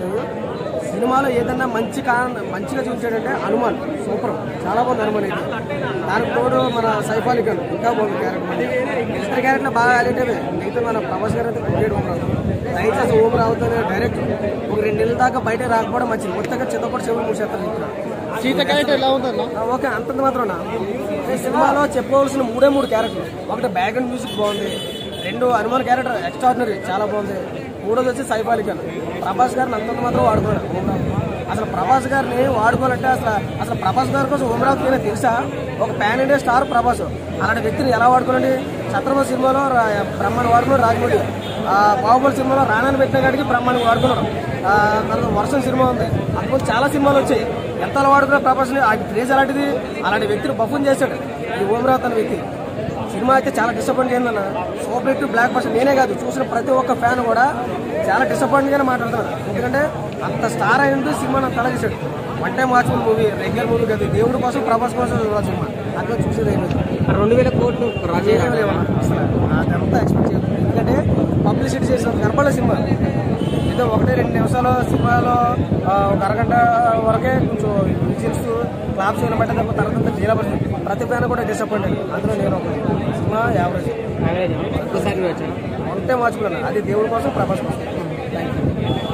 లేదు సినిమాలో ఏదన్నా మంచి కారణం మంచిగా చూపించాడంటే హనుమాన్ సూపర్ చాలా బాగుంది హనుమాన్ అయితే దానికి తోడు మన సైఫ్ అలీ ఖాన్ ఇంకా బాగుంది క్యారెక్టర్ ఇద్దరు క్యారెక్టర్ బాగా హైలైట్ మిగతా మన ప్రభాస్ గారు అయితే క్రికెట్ ఓవర్ దయచేసి ఓవర్ అవుతుంది డైరెక్ట్ ఒక రెండు నెలల దాకా బయట రాకపోవడం మంచిది మొత్తంగా చిత్తపడి చెవులు మూసేస్తారు చెప్తున్నారు సీత క్యారెక్టర్ ఎలా ఉందన్న ఆ, ఓకే అంతంత మాత్రం ఈ సినిమాలో చెప్పుకోవాల్సిన మూడే మూడు క్యారెక్టర్ ఒకటి బ్యాక్గ్రౌండ్ మ్యూజిక్ బాగుంది రెండు హనుమాన్ క్యారెక్టర్ ఎక్స్ట్రాడినరీ చాలా బాగుంది మూడోది వచ్చి సైఫ్ అలీ ఖాన్ ప్రభాస్ గారిని అంతంత మాత్రం వాడుకున్నాడు ఓమరావు అసలు ప్రభాస్ గారిని వాడుకోవాలంటే అసలు అసలు ప్రభాస్ గారి కోసం ఓమరావు ఏమైనా తెలుసా ఒక పాన్ ఇండియా స్టార్ ప్రభాస్ అలాంటి వ్యక్తిని ఎలా వాడుకోనండి ఛత్రపతి సినిమాలో రా- బ్రహ్మాన్ని వాడుకున్నాడు రాజమౌళి ఆ, బాహుబలి సినిమాలో రాణాన్ని పెట్టిన కాడికి బ్రహ్మాన్ని వాడుకున్నాడు ఆ, తర్వాత వర్షం సినిమా ఉంది అప్పుడు చాలా సినిమాలు వచ్చాయి ఎంత వాడుకున్న ప్రభాస్ని ఆ క్రేజ్ అలాంటిది అలాంటి వ్యక్తిని బఫున్ చేశాడు ఈ ఓమరావు అనే వ్యక్తి సినిమా అయితే చాలా డిసప్పాయింట్ అయిందన్న సూపర్ హిట్ బ్లాక్ బస్టర్ నేనే కాదు చూసిన ప్రతి ఒక్క ఫ్యాన్ కూడా చాలా డిసప్పాయింట్ గానే మాట్లాడుతున్నాడు ఎందుకంటే అంత స్టార్ అయినందుకు సినిమాని అంత అలా చేశాడు one time watchful movie regular movie కాదు దేవుడి కోసం ప్రభాస్ కోసం చూడాలి సినిమా అట్లా చూసేది ఏం లేదు రెండు వేల కోట్లు రాజే ఏమీ లేవన్న అసలు అదంతా ఎక్స్పెక్ట్ చేయదు ఎందుకంటే పబ్లిసిటీ చేసిన కనపడలే సినిమా ఏదో ఒకటి రెండు నిమిషాలు సినిమాలో ఆ, ఒక అరగంట వరకే కొంచెం విజిల్స్ క్లాప్స్ వినబడ్డ తప్ప తర్వాత జీలపడి ప్రతి ఫ్యాన్ కూడా డిసప్పాయింట్ అయ్యింది అందులో నేను ఒకటి సినిమా యావరేజ్ ఒక్కసారి వచ్చాను ఉంటే మార్చుకున్నాను అది దేవుడి కోసం ప్రభాస్ కోసం థ్యాంక్ యూ